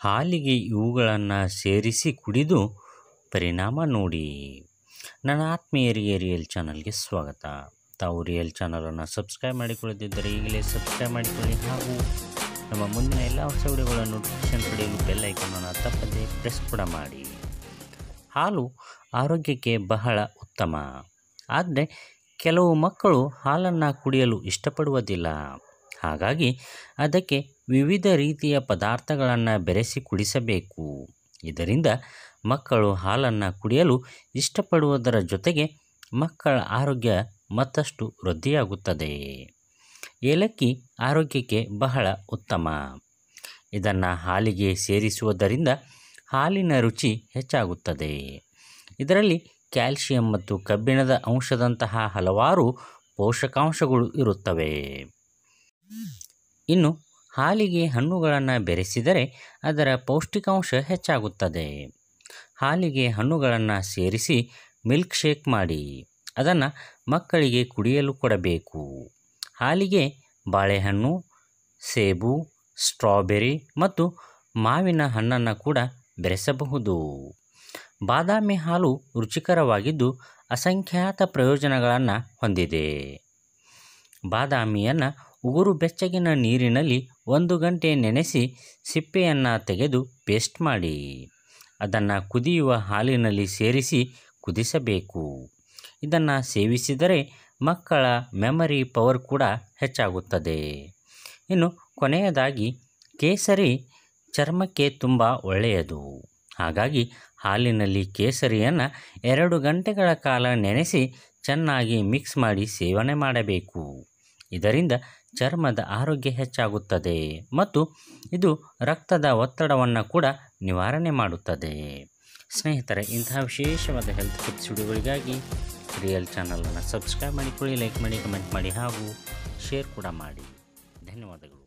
ಹಾಲಿಗೆ ಇವುಗಳನ್ನು ಸೇರಿಸಿ ಕುಡಿದು ಪರಿಣಾಮ ನೋಡಿ ನನ್ನ ಆತ್ಮೀಯರಿಗೆ ರಿಯಲ್ ಚಾನಲ್ಗೆ ಸ್ವಾಗತ ತಾವು ರಿಯಲ್ ಚಾನಲನ್ನು ಸಬ್ಸ್ಕ್ರೈಬ್ ಮಾಡಿಕೊಳ್ಳದಿದ್ದರೆ ಈಗಲೇ ಸಬ್ಸ್ಕ್ರೈಬ್ ಮಾಡಿಕೊಳ್ಳಿ ಹಾಗೂ ನಮ್ಮ ಮುಂದಿನ ಎಲ್ಲ ಹೊಸ ವಿಡಿಯೋಗಳ ನೋಟಿಫಿಕೇಶನ್ ಪಡೆಯಲು ಬೆಲ್ ಐಕನನ್ನು ತಪ್ಪದೇ ಪ್ರೆಸ್ ಕೂಡ ಮಾಡಿ ಹಾಲು ಆರೋಗ್ಯಕ್ಕೆ ಬಹಳ ಉತ್ತಮ ಆದರೆ ಕೆಲವು ಮಕ್ಕಳು ಹಾಲನ್ನು ಕುಡಿಯಲು ಇಷ್ಟಪಡುವುದಿಲ್ಲ ಹಾಗಾಗಿ ಅದಕ್ಕೆ ವಿವಿಧ ರೀತಿಯ ಪದಾರ್ಥಗಳನ್ನು ಬೆರೆಸಿ ಕುಡಿಸಬೇಕು ಇದರಿಂದ ಮಕ್ಕಳು ಹಾಲನ್ನು ಕುಡಿಯಲು ಇಷ್ಟಪಡುವುದರ ಜೊತೆಗೆ ಮಕ್ಕಳ ಆರೋಗ್ಯ ಮತ್ತಷ್ಟು ವೃದ್ಧಿಯಾಗುತ್ತದೆ ಏಲಕ್ಕಿ ಆರೋಗ್ಯಕ್ಕೆ ಬಹಳ ಉತ್ತಮ ಇದನ್ನು ಹಾಲಿಗೆ ಸೇರಿಸುವುದರಿಂದ ಹಾಲಿನ ರುಚಿ ಹೆಚ್ಚಾಗುತ್ತದೆ ಇದರಲ್ಲಿ ಕ್ಯಾಲ್ಸಿಯಂ ಮತ್ತು ಕಬ್ಬಿಣದ ಅಂಶದಂತಹ ಹಲವಾರು ಪೋಷಕಾಂಶಗಳು ಇರುತ್ತವೆ ಇನ್ನು ಹಾಲಿಗೆ ಹಣ್ಣುಗಳನ್ನು ಬೆರೆಸಿದರೆ ಅದರ ಪೌಷ್ಟಿಕಾಂಶ ಹೆಚ್ಚಾಗುತ್ತದೆ ಹಾಲಿಗೆ ಹಣ್ಣುಗಳನ್ನು ಸೇರಿಸಿ ಮಿಲ್ಕ್ ಶೇಕ್ ಮಾಡಿ ಅದನ್ನು ಮಕ್ಕಳಿಗೆ ಕುಡಿಯಲು ಕೊಡಬೇಕು ಹಾಲಿಗೆ ಬಾಳೆಹಣ್ಣು ಸೇಬು ಸ್ಟ್ರಾಬೆರಿ ಮತ್ತು ಮಾವಿನ ಹಣ್ಣನ್ನು ಕೂಡ ಬೆರೆಸಬಹುದು ಬಾದಾಮಿ ಹಾಲು ರುಚಿಕರವಾಗಿದ್ದು ಅಸಂಖ್ಯಾತ ಪ್ರಯೋಜನಗಳನ್ನು ಹೊಂದಿದೆ ಬಾದಾಮಿಯನ್ನು ಉಗುರು ಬೆಚ್ಚಗಿನ ನೀರಿನಲ್ಲಿ ಒಂದು ಗಂಟೆ ನೆನೆಸಿ ಸಿಪ್ಪೆಯನ್ನು ತೆಗೆದು ಪೇಸ್ಟ್ ಮಾಡಿ ಅದನ್ನು ಕುದಿಯುವ ಹಾಲಿನಲ್ಲಿ ಸೇರಿಸಿ ಕುದಿಸಬೇಕು ಇದನ್ನು ಸೇವಿಸಿದರೆ ಮಕ್ಕಳ ಮೆಮರಿ ಪವರ್ ಕೂಡ ಹೆಚ್ಚಾಗುತ್ತದೆ ಇನ್ನು ಕೊನೆಯದಾಗಿ ಕೇಸರಿ ಚರ್ಮಕ್ಕೆ ತುಂಬ ಒಳ್ಳೆಯದು ಹಾಗಾಗಿ ಹಾಲಿನಲ್ಲಿ ಕೇಸರಿಯನ್ನು ಎರಡು ಗಂಟೆಗಳ ಕಾಲ ನೆನೆಸಿ ಚೆನ್ನಾಗಿ ಮಿಕ್ಸ್ ಮಾಡಿ ಸೇವನೆ ಮಾಡಬೇಕು ಇದರಿಂದ ಚರ್ಮದ ಆರೋಗ್ಯ ಹೆಚ್ಚಾಗುತ್ತದೆ ಮತ್ತು ಇದು ರಕ್ತದ ಒತ್ತಡವನ್ನು ಕೂಡ ನಿವಾರಣೆ ಮಾಡುತ್ತದೆ ಸ್ನೇಹಿತರೆ ಇಂತಹ ವಿಶೇಷವಾದ ಹೆಲ್ತ್ ಟಿಪ್ಸ್ ವಿಡಿಯೋಗಳಿಗಾಗಿ ರಿಯಲ್ ಚಾನಲನ್ನು ಸಬ್ಸ್ಕ್ರೈಬ್ ಮಾಡಿಕೊಳ್ಳಿ ಲೈಕ್ ಮಾಡಿ ಕಮೆಂಟ್ ಮಾಡಿ ಹಾಗೂ ಶೇರ್ ಕೂಡ ಮಾಡಿ ಧನ್ಯವಾದಗಳು